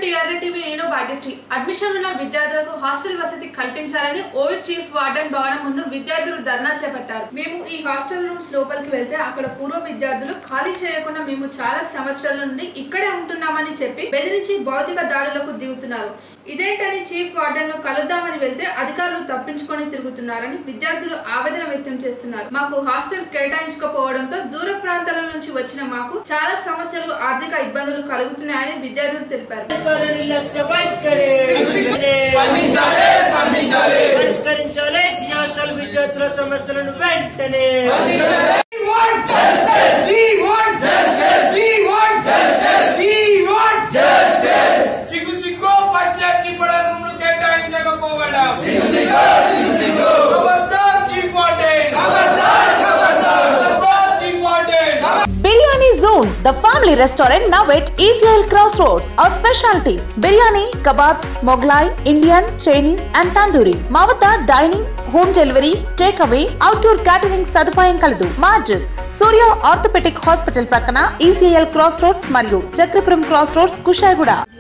to ఎర్ర TV నేను Bhagyashree admission ఉన్న విద్యార్థులకు హాస్టల్ వసతి కల్పించాలని ఓయూ చీఫ్ వార్డెన్ భవనం ముందు విద్యార్థులు ధర్నా చేపట్టారు మేము ఈ హాస్టల్ రూమ్స్ లోపలికి వెళ్తే అక్కడ పూర్వ విద్యార్థులు ఖాళీ చేయకుండా మేము చాలా సంవత్సరాల నుండి ఇక్కడే ఉంటున్నామని చెప్పి బెదిరించి భౌతిక దాడులకు దిగుతున్నారు ఇదేంటని చీఫ్ వార్డెన్ ను కలుద్దామని వెళ్తే అధికారులు తప్పించుకొని తిరుగుతున్నారని విద్యార్థులు ఆవేదన వ్యక్తం చేస్తున్నారు మాకు హాస్టల్ కేటాయించకపోవడంతో దూర ప్రాంతాల నుంచి వచ్చిన మాకు చాలా సమస్యలు ఆర్థిక ఇబ్బందులు కలుగుతున్నాయని విద్యార్థులు తెలిపారు నిర్లక్ష్య వైఖరి స్పందించాలి స్పందించాలి పరిష్కరించాలి సియాసల్ విద్యార్థుల సమస్యలను వెంటనే సిగ్గు సిగ్గు ఫస్ట్ ఇయర్ కి పడే రూమ్ కేటాయించకపోవడం ఖబర్దార్ చీఫ్ వార్డెన్ ఖబర్దార్ chief warden biryani zone the family restaurant now at ECL cross roads our specialities biryani kebabs Mughlai Indian Chinese and tandoori మా వద్ద dining home delivery take away outdoor catering సదుపాయం కలదు మా అడ్రస్ సూర్య ఆర్థోపెటిక్ హాస్పిటల్ ప్రక్కన ఈసీఎల్ క్రాస్ రోడ్స్ మరియు Chakrapuram cross roads Kushaiguda